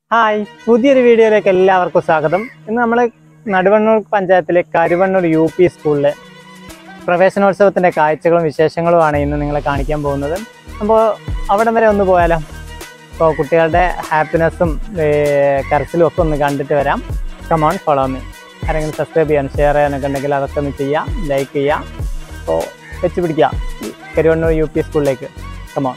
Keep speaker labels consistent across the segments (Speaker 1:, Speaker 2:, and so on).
Speaker 1: hi പുതിയൊരു വീഡിയോയിലേക്ക് എല്ലാവർക്കും സ്വാഗതം ഇന്ന് നമ്മൾ നടുവണ്ണൂർ പഞ്ചായത്തിലെ കരുവണ്ണൂർ യു പി സ്കൂളിലെ പ്രവേശനോത്സവത്തിൻ്റെ കാഴ്ചകളും വിശേഷങ്ങളുമാണ് ഇന്ന് നിങ്ങളെ കാണിക്കാൻ പോകുന്നത് അപ്പോൾ അവിടം വരെ ഒന്ന് പോയാലോ അപ്പോൾ കുട്ടികളുടെ ഹാപ്പിനെസ്സും കരച്ചിലും ഒക്കെ ഒന്ന് കണ്ടിട്ട് വരാം കമോൺ ഫോളോ മീ ആരെങ്കിലും സബ്സ്ക്രൈബ് ചെയ്യാൻ ഷെയർ ചെയ്യാനൊക്കെ ഉണ്ടെങ്കിൽ അതൊക്കെ ഒന്ന് ചെയ്യാം ലൈക്ക് ചെയ്യാം അപ്പോൾ വെച്ച് പിടിക്കാം കരുവണ്ണൂർ യു പി സ്കൂളിലേക്ക് കമോൺ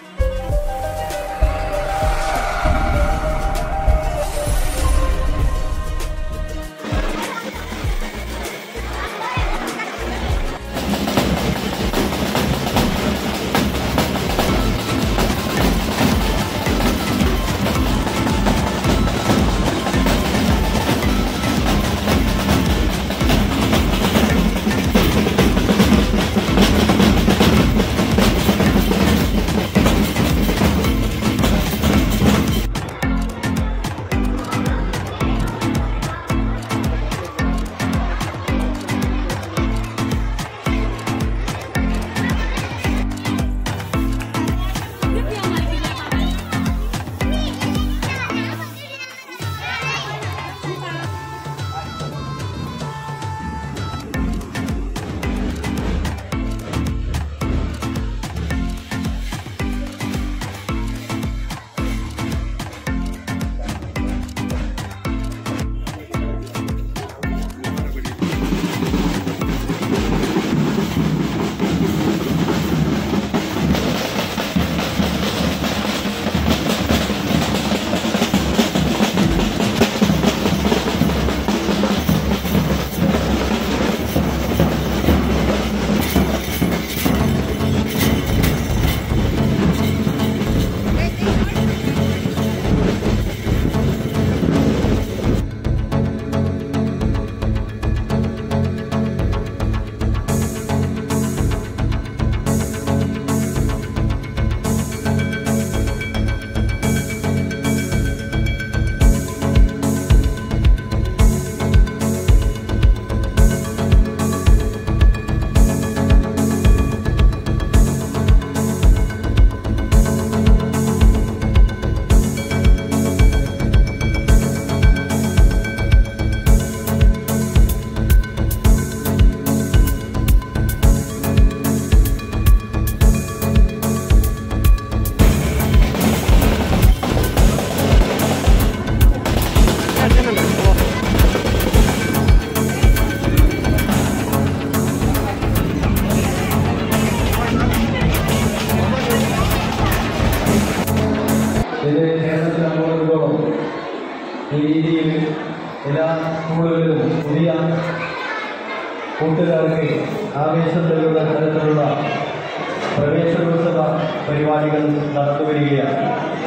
Speaker 2: ഇത് കേരളത്തിൽ അങ്ങോട്ടും ഈ രീതിയിൽ എല്ലാ സ്കൂളുകളിലും പുതിയ കൂട്ടുകാർക്ക് ആവേശം നൽകുന്ന തരത്തിലുള്ള പ്രവേശനോത്സവ പരിപാടികൾ നടന്നുവരികയാണ്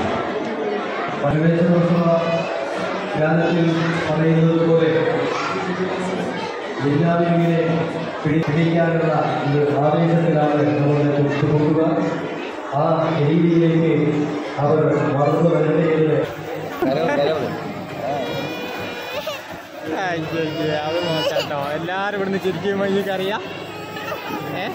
Speaker 2: പ്രവേശനോത്സവ ഗാനത്തിൽ പറയുന്നത് പോലെ എല്ലാവരിങ്ങനെ പിടി പിടിക്കാനുള്ള ഒരു ആവേശത്തിലാണ് നമ്മുടെ കൊണ്ടുപോകുക ആ രീതിയിലേക്ക് അവർ വളർന്നു വരട്ടെ എന്ന്
Speaker 1: അത് നോക്കാട്ടോ എല്ലാരും ഇവിടുന്ന് ചിരിക്കുമ്പോ എനിക്കറിയാം ഏ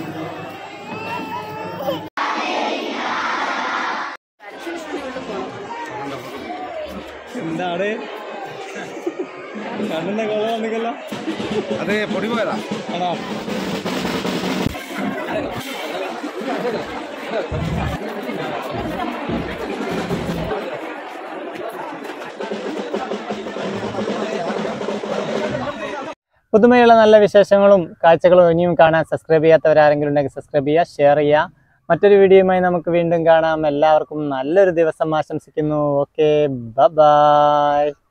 Speaker 1: എന്താണ് കണ്ണിന്റെ കൊള്ള വന്നിക്കല്ലോ
Speaker 3: അത് പൊടി പോയതാ
Speaker 1: ആണോ പുതുമയുള്ള നല്ല വിശേഷങ്ങളും കാഴ്ചകളും ഇനിയും കാണാൻ സബ്സ്ക്രൈബ് ചെയ്യാത്തവരാരെങ്കിലും ഉണ്ടെങ്കിൽ സബ്സ്ക്രൈബ് ചെയ്യുക ഷെയർ ചെയ്യുക മറ്റൊരു വീഡിയോയുമായി നമുക്ക് വീണ്ടും കാണാം എല്ലാവർക്കും നല്ലൊരു ദിവസം ആശംസിക്കുന്നു ഓക്കെ ബൈ